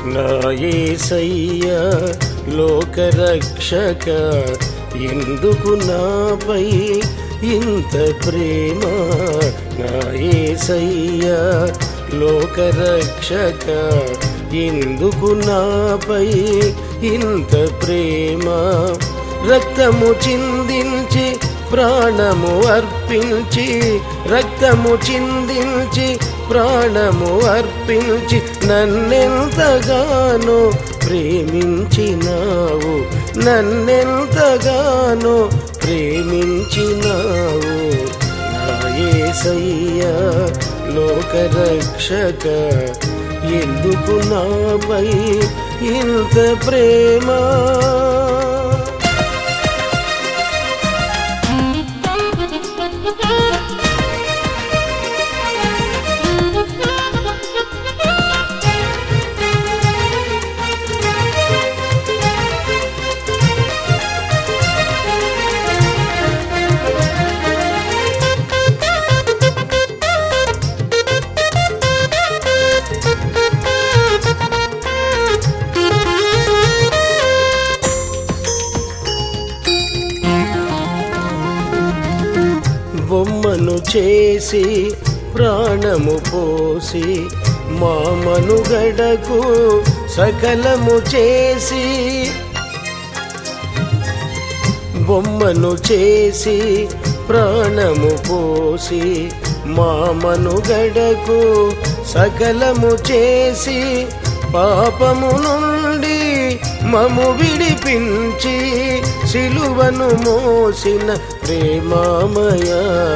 నా యేసయ్య లోకరక్షక ఎందుకు నాపై ఇంత ప్రేమ నా యేసయ్య లోకరక్షక ఎందుకు నాపై ఇంత ప్రేమ రక్తము చిందించి ప్రాణము అర్పించి రక్తము చిందించి ప్రాణము అర్పించి నన్నెంతగానో ప్రేమించినావు నన్నెంతగానో ప్రేమించినావు నా యేసయ్య లోకరక్షక ఎందుకు నాపై ఇంత ప్రేమ బొమ్మను చేసి ప్రాణము పోసి మా మనుగడకు సకలము చేసి బొమ్మను చేసి ప్రాణము పోసి మా మనుగడకు సకలము చేసి పాపము నుండి మము విడిపించి సిలువను మోసిన ప్రేమామయ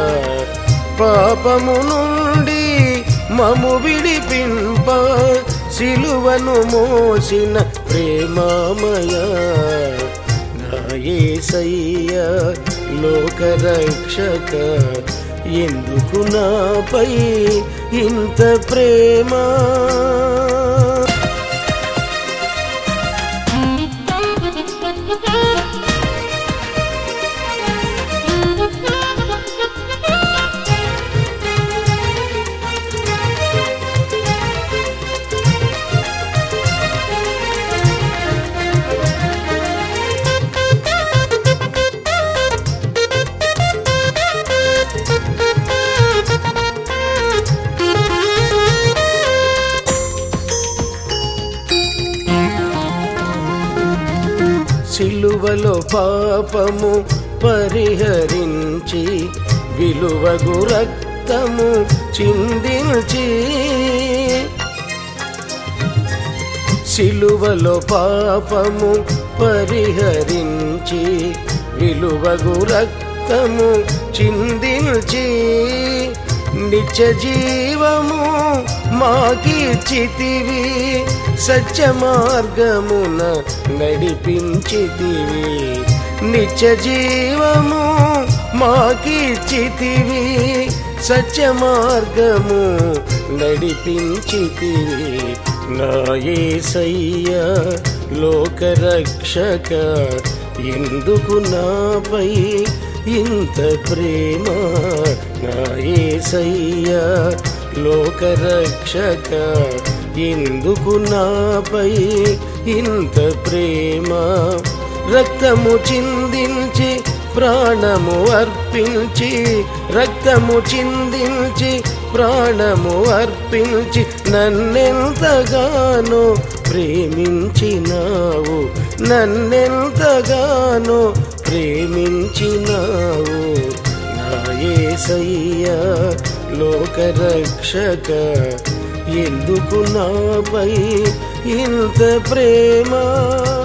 పాపము నుండి మము విడిపింప సిలువను మోసిన ప్రేమామయ నా యేసయ్య లోకరక్షక ఎందుకు నాపై ఇంత ప్రేమ సిలువలో పాపము పరిహరించి విలువగు రక్తము చిందించి సిలువలో పాపము పరిహరించి విలువగు రక్తము చిందించి నిత్య జీవము మాకిచ్చితివి సత్య మార్గమున నడిపించితివి నిత్య జీవము మాకిచ్చితివి సత్య మార్గము నడిపించితివి నా యేసయ్య లోకరక్షక ఎందుకు నాపై ఇంత ప్రేమ నా యేసయ్య లోకరక్షక ఎందుకు నాపై ఇంత ప్రేమ రక్తము చిందించి ప్రాణము అర్పించి రక్తము చిందించి ప్రాణము అర్పించి నన్నెంతగానో ప్రేమించినావు నన్నెంతగానో ప్రేమించినావు నా యేసయ్య లోకరక్షక ఎందుకు నాపై ఇంత ప్రేమ